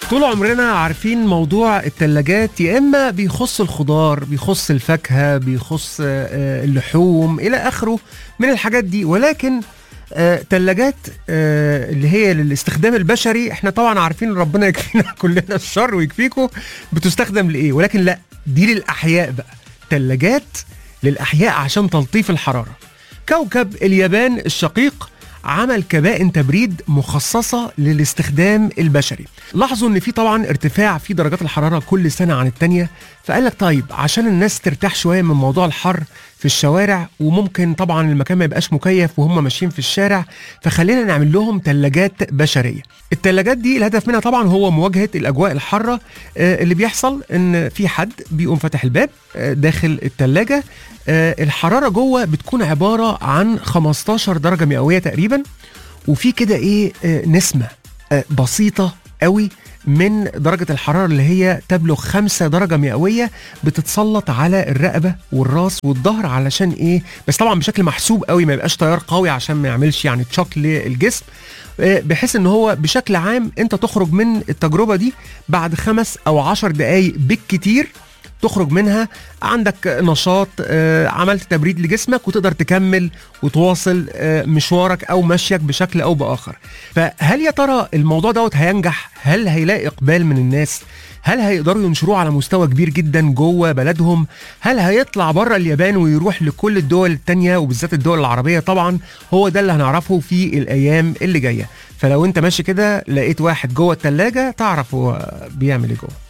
طول عمرنا عارفين موضوع التلاجات يا اما بيخص الخضار بيخص الفاكهه بيخص آه، اللحوم الى اخره من الحاجات دي ولكن آه، تلاجات آه، اللي هي للاستخدام البشري احنا طبعا عارفين ربنا يكفينا كلنا الشر ويكفيكم بتستخدم لايه ولكن لا دي للاحياء بقى تلاجات للاحياء عشان تلطيف الحراره كوكب اليابان الشقيق عمل كبائن تبريد مخصصة للاستخدام البشري لاحظوا ان في طبعا ارتفاع في درجات الحرارة كل سنة عن التانية فقال لك طيب عشان الناس ترتاح شوية من موضوع الحر في الشوارع وممكن طبعا المكان ما يبقاش مكيف وهم ماشيين في الشارع فخلينا نعمل لهم تلاجات بشرية التلاجات دي الهدف منها طبعا هو مواجهة الأجواء الحارة آه، اللي بيحصل ان في حد بيقوم فاتح الباب آه، داخل التلاجة آه، الحرارة جوه بتكون عبارة عن 15 درجة مئوية تقريبا وفي كده ايه آه، نسمة آه، بسيطة قوي من درجة الحرارة اللي هي تبلغ 5 درجة مئوية بتتسلط على الرقبة والراس والظهر علشان ايه بس طبعا بشكل محسوب قوي ما يبقاش تيار قوي عشان ما يعملش يعني تشوك للجسم آه، بحيث ان هو بشكل عام انت تخرج من التجربة دي بعد خمس او عشر دقايق بالكتير تخرج منها عندك نشاط آه، عملت تبريد لجسمك وتقدر تكمل وتواصل آه، مشوارك او مشيك بشكل او باخر فهل يا ترى الموضوع دوت هينجح هل هيلاقي اقبال من الناس هل هيقدروا ينشروه على مستوى كبير جدا جوه بلدهم هل هيطلع بره اليابان ويروح لكل الدول التانية وبالذات الدول العربية طبعا هو ده اللي هنعرفه في الايام اللي جايه فلو انت ماشي كده لقيت واحد جوه التلاجة تعرف هو بيعمل ايه جوه